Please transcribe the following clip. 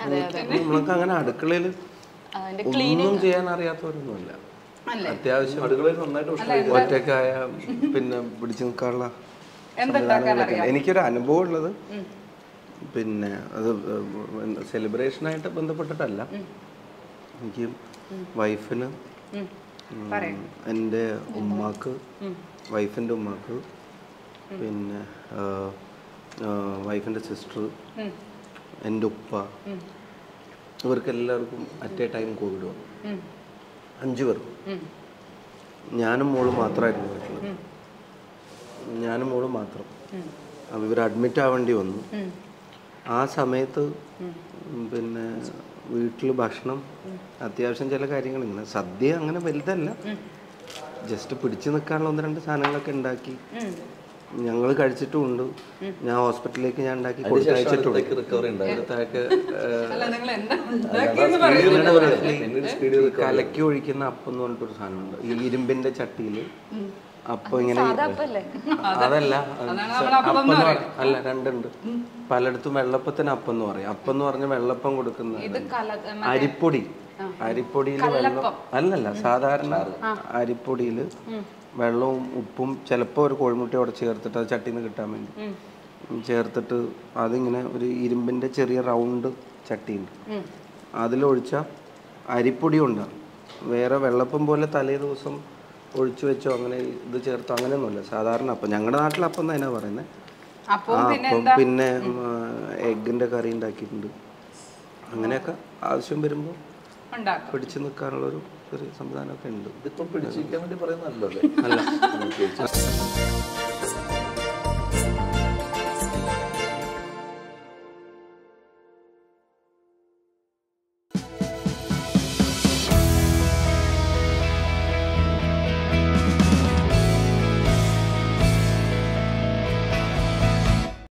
നമ്മൾക്ക് അങ്ങനെ അടുക്കളയിൽ അതിന്റെ ഒന്നും ചെയ്യാൻ അറിയാത്തവരൊന്നുമില്ല അല്ലേ അത്യാവശ്യം അടുക്കളയിൽ നന്നായിട്ട് ഭക്ഷണം ഒറ്റക്കായ പിന്നെ പിടിച്ചു നിൽക്കാനുള്ള സംവിധാനങ്ങളൊക്കെ ഉണ്ട്. എനിക്കൊരു അനുഭവം ഉള്ളത് പിന്നെ അത് സെലിബ്രേഷനായിട്ട് ബന്ധപ്പെട്ടിട്ടല്ല എനിക്ക് വൈഫിന് എൻ്റെ ഉമ്മാക്ക് വൈഫിൻ്റെ ഉമ്മാക്ക് പിന്നെ വൈഫിൻ്റെ സിസ്റ്റർ എൻ്റെ ഉപ്പ ഇവർക്ക് എല്ലാവർക്കും അറ്റ് എ ടൈം കോവിഡ് വന്നു അഞ്ചു പേർക്കും ഞാനും മോളും മാത്രമായിരുന്നു വീട്ടിൽ ഞാനും മോളും മാത്രം അപ്പോൾ ഇവർ അഡ്മിറ്റ് ആവേണ്ടി വന്നു ആ സമയത്ത് പിന്നെ വീട്ടിൽ ഭക്ഷണം അത്യാവശ്യം ചില കാര്യങ്ങൾ ഇങ്ങനെ സദ്യ അങ്ങനെ വലുതല്ല ജസ്റ്റ് പിടിച്ചു നിൽക്കാനുള്ള ഒന്ന് രണ്ട് സാധനങ്ങളൊക്കെ ഉണ്ടാക്കി ഞങ്ങൾ കഴിച്ചിട്ടുമുണ്ട് ഞാൻ ഹോസ്പിറ്റലിലേക്ക് ഞാൻ ഉണ്ടാക്കി കൊടുത്തയച്ചിട്ടുണ്ട് റിക്കവറി ഉണ്ടായി അടുത്തൊക്കെ അല്ല നിങ്ങൾ എന്താ പിന്നീട് സ്പീഡിൽ കലക്കി ഒഴിക്കുന്ന അപ്പം എന്ന് പറഞ്ഞിട്ടൊരു സാധനമുണ്ട് ഈ ഇരുമ്പിന്റെ ചട്ടിയിൽ അപ്പം ഇങ്ങനെ അതല്ല അപ്പം എന്ന് പറ- അല്ല രണ്ടുണ്ട് പലയിടത്തും വെള്ളപ്പത്തിന് അപ്പം എന്ന് പറയും അപ്പം എന്ന് പറഞ്ഞ വെള്ളപ്പം കൊടുക്കുന്ന ഇത് കല അരിപ്പൊടി അരിപ്പൊടിയിൽ വെള്ളം അല്ലല്ല സാധാരണ അരിപ്പൊടിയിൽ വെള്ളവും ഉപ്പും ചിലപ്പോൾ ഒരു കോഴിമുട്ടയോടെ ചേർത്തിട്ട് അത് ചട്ടിയിൽ നിന്ന് കിട്ടാൻ വേണ്ടി ചേർത്തിട്ട് അതിങ്ങനെ ഒരു ഇരുമ്പിന്റെ ചെറിയ റൗണ്ട് ചട്ടിയുണ്ട് അതിലൊഴിച്ച അരിപ്പൊടി ഉണ്ടാകും വേറെ വെള്ളപ്പം പോലെ തലേ ദിവസം ഒഴിച്ചു വെച്ചോ അങ്ങനെ ഇത് ചേർത്തോ അങ്ങനെയൊന്നുമില്ല സാധാരണ അപ്പം ഞങ്ങളുടെ നാട്ടിൽ അപ്പം തന്നെ പറയുന്നത് അപ്പൊ ആ അപ്പം പിന്നെ എഗ്ഗിന്റെ കറി ഉണ്ടാക്കിയിട്ടുണ്ട് അങ്ങനെയൊക്കെ ആവശ്യം വരുമ്പോൾ ഉണ്ടാക്കും പിടിച്ചു നിൽക്കാനുള്ള ഒരു ചെറിയ സംവിധാനമൊക്കെ ഉണ്ട് ഇതിപ്പം പിടിച്ചിരിക്കാൻ വേണ്ടി പറയുന്നതല്ലോ അല്ല